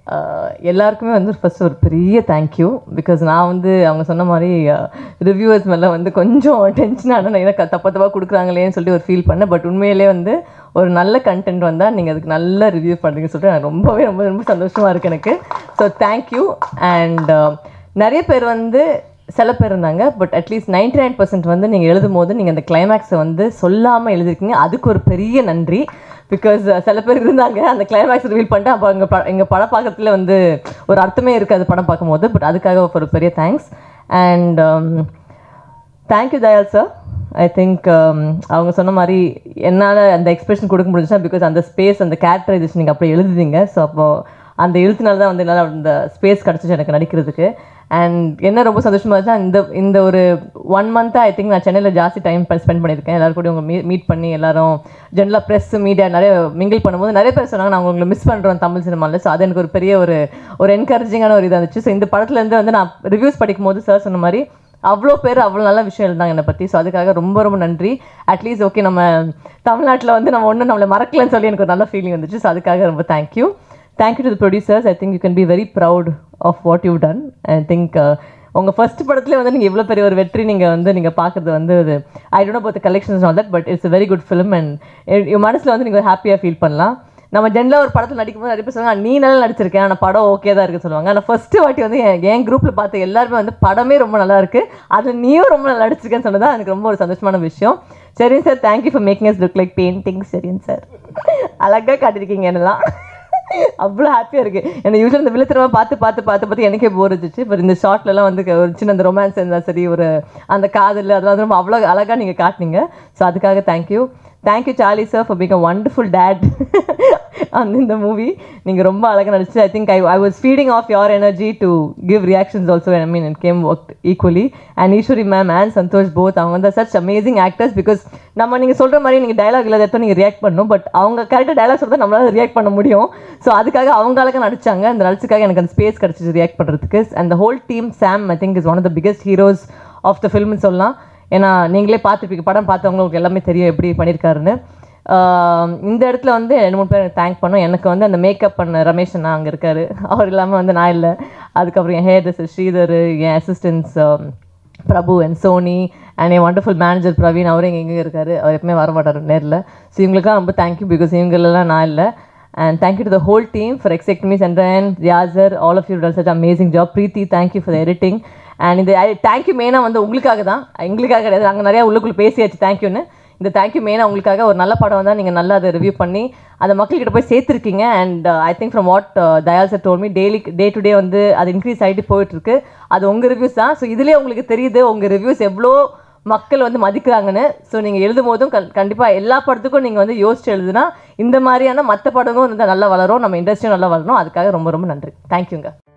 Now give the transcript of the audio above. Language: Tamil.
ஆஹ் எல்லாருக்குமே வந்து ஃபர்ஸ்ட் ஒரு பெரிய தேங்க்யூ பிகாஸ் நான் வந்து அவங்க சொன்ன மாதிரி ரிவ்யூவர்ஸ் மேலே வந்து கொஞ்சம் டென்ஷனான எனக்கு தப்பா தப்பாக கொடுக்குறாங்களேன்னு சொல்லி ஒரு ஃபீல் பண்ணேன் பட் உண்மையிலே வந்து ஒரு நல்ல கண்டென்ட் வந்தால் நீங்கள் அதுக்கு நல்ல ரிவ்யூ பண்ணுறீங்கன்னு சொல்லிட்டு எனக்கு ரொம்பவே ரொம்ப ரொம்ப சந்தோஷமாக இருக்குது எனக்கு ஸோ தேங்க்யூ அண்ட் நிறைய பேர் வந்து சில பேர் இருந்தாங்க but at least ninety nine percent வந்து நீங்கள் எழுதும் போது நீங்கள் அந்த கிளைமேக்ஸை வந்து சொல்லாமல் எழுதிருக்கீங்க அதுக்கு ஒரு பெரிய நன்றி பிகாஸ் சில பேர் இருந்தாங்க அந்த கிளைமேக்ஸ் ரிவீல் பண்ணிட்டு அப்போ எங்கள் ப எங்கள் படம் பார்க்கறதுல வந்து ஒரு அர்த்தமே இருக்காது படம் பார்க்கும்போது பட் அதுக்காக ஒரு பெரிய thanks and thank you Dayal sir I think அவங்க சொன்ன மாதிரி என்னால் அந்த எக்ஸ்பிரஷன் கொடுக்க முடிஞ்சுச்சா பிகாஸ் அந்த ஸ்பேஸ் அந்த கேரக்டரைசேஷன் நீங்கள் அப்படியே எழுதுதீங்க ஸோ அப்போது அந்த எழுத்துனால தான் வந்து என்னால் அந்த ஸ்பேஸ் கிடச்சிச்சு எனக்கு நடிக்கிறதுக்கு அண்ட் என்ன ரொம்ப சந்தோஷமாக இருந்துச்சா இந்த இந்த ஒரு ஒன் மந்த்தாக ஐ திங்க் நான் சென்னையில் ஜாஸ்தி டைம் ஸ்பெண்ட் பண்ணியிருக்கேன் எல்லாரும் கூட உங்க மீ மீட் பண்ணி எல்லாரும் ஜென்ரலாக ப்ரெஸ் மீடியா நிறைய மிங்கிள் பண்ணும்போது நிறைய பேர் சொன்னாங்க நான் உங்களை மிஸ் பண்ணுறோம் தமிழ் சினிமாவில் ஸோ அது எனக்கு ஒரு பெரிய ஒரு ஒரு என்கரேஜிங்கான ஒரு இதாக இருந்துச்சு ஸோ இந்த படத்துலேருந்து வந்து நான் ரிவ்யூஸ் படிக்கும் போது சார் சொன்ன மாதிரி அவ்வளோ பேர் அவ்வளோ நல்ல விஷயம் எழுதாங்க என்னை பற்றி ஸோ அதுக்காக ரொம்ப ரொம்ப நன்றி அட்லீஸ்ட் ஓகே நம்ம தமிழ்நாட்டில் வந்து நம்ம ஒன்றும் நம்மளை மறக்கலன்னு சொல்லி எனக்கு ஒரு நல்ல ஃபீலிங் வந்துச்சு ஸோ அதுக்காக ரொம்ப thank you thank you to the producers I think you can be very proud of what you done I think உங்கள் ஃபர்ஸ்ட் படத்துல வந்து நீங்கள் இவ்வளோ பெரிய ஒரு வெற்றி நீங்கள் வந்து நீங்கள் பார்க்குறது வந்து அது I don't but collections all that but it's very good film and மனசில் வந்து நீங்கள் ஹாப்பியாக ஃபீல் பண்ணலாம் நம்ம ஜென்ரலாக ஒரு படத்தில் நடிக்கும்போது நிறைய பேர் சொல்லுவாங்க நீ நல்லா நடிச்சிருக்கேன் ஆனால் படம் ஓகே தான் இருக்குன்னு சொல்லுவாங்க ஆனால் ஃபஸ்ட்டு வாட்டி வந்து என் என் குரூப்பில் பார்த்த எல்லாருமே வந்து படமே ரொம்ப நல்லா இருக்கு அதில் நீயும் ரொம்ப நல்லா நடிச்சிருக்கேன்னு சொன்னது எனக்கு ரொம்ப ஒரு சந்தோஷமான விஷயம் சரிங்க sir thank you for making us look like painting சரிங்க சார் அழகாக காட்டியிருக்கீங்க என்னெல்லாம் அவ்வளோ ஹாப்பியாக இருக்குது எனக்கு யூஸ்வலாக இந்த விழுத்திரமா பார்த்து பார்த்து பார்த்து பார்த்து எனக்கே போர் இருந்துச்சு பட் இந்த ஷார்ட்லலாம் வந்து ஒரு சின்ன அந்த ரொமான்ஸ் இருந்தால் சரி ஒரு அந்த காதல் அதெல்லாம் வந்து ரொம்ப அவ்வளோ அழகாக நீங்கள் காட்டினீங்க ஸோ அதுக்காக thank you thank you Charlie sir for pick a wonderful date அந்த இந்த மூவி நீங்கள் ரொம்ப அழகாக நடிச்சு I think I I was feeding off your energy to give reactions also I mean it came work equally and Eswari ma'am and Santhosh both அவங்க வந்து சச் அமேசிங் ஆக்டர்ஸ் பிகாஸ் நம்ம நீங்கள் சொல்கிற மாதிரி நீங்கள் டயலாக் இல்லாத இடத்த நீங்கள் ரியாக்ட் பண்ணணும் பட் அவங்க கரெக்டாக டயலாக் சொல்கிறத நம்மளால ரியாக்ட் பண்ண முடியும் ஸோ அதுக்காக அவங்க அழகாக நடிச்சாங்க அந்த நடிச்சுக்காக எனக்கு அந்த ஸ்பேஸ் கிடச்சிச்சு ரியாக்ட் பண்ணுறதுக்கு and the whole team Sam I think is one of the biggest heroes of the ஃபில்ம்னு சொல்லலாம் ஏன்னா நீங்களே பார்த்துருப்பீங்க படம் பார்த்தவங்களுக்கு எல்லாமே தெரியும் எப்படி பண்ணியிருக்காருன்னு ஆஹ் இந்த இடத்துல வந்து ரெண்டு மூணு பேர் எனக்கு தேங்க் பண்ணோம் எனக்கு வந்து அந்த மேக்கப் பண்ண ரமேஷ் அண்ணா அங்கே இருக்காரு அவர் இல்லாமல் வந்து நான் இல்லை அதுக்கப்புறம் என் ஹேர் ட்ரெஸ்ஸர் ஸ்ரீதர் என் assistants Prabhu and Soni and என் வண்டர்ஃபுல் மேனேஜர் பிரவீன் அவரும் இங்கே எங்கே இருக்காரு அவர் எப்பவுமே வர மாட்டார் நேரில் ஸோ இவங்களுக்குலாம் ரொம்ப தேங்க்யூ பிகாஸ் இவங்களெல்லாம் நான் இல்லை and thank you to the whole team for exact me சென்ட்ரன் ரியாசர் all of you done such amazing job Preethi thank you for editing and இந்த தேங்க்யூ மெயினாக வந்து உங்களுக்காக தான் எங்களுக்காக கிடையாது நாங்கள் நிறையா உள்ளுக்குள்ளே பேசியாச்சு தேங்க்யூன்னு இந்த தேங்க்யூ மெயினாக உங்களுக்காக ஒரு நல்ல படம் வந்தால் நீங்கள் நல்லா அதை ரிவ்யூ பண்ணி அந்த மக்கள்கிட்ட போய் சேர்த்துருக்கீங்க and I think from what Dayal sir told me daily day to day வந்து அது இன்க்ரீஸ் ஆகிட்டு போயிட்டுருக்கு அது உங்கள் ரிவ்யூஸ் தான் ஸோ இதுலேயே உங்களுக்கு தெரியுது உங்கள் ரிவ்யூஸ் எவ்வளோ மக்கள் வந்து மதிக்கிறாங்கன்னு ஸோ நீங்கள் எழுதும் போதும் கண் கண்டிப்பாக எல்லா படத்துக்கும் நீங்கள் வந்து யோசிச்சு எழுதுனா இந்த மாதிரியான மற்ற படமும் வந்து நல்லா வளரும் நம்ம இண்டஸ்ட்ரியும் நல்லா வளரும் அதுக்காக ரொம்ப ரொம்ப நன்றி தேங்க்யூங்க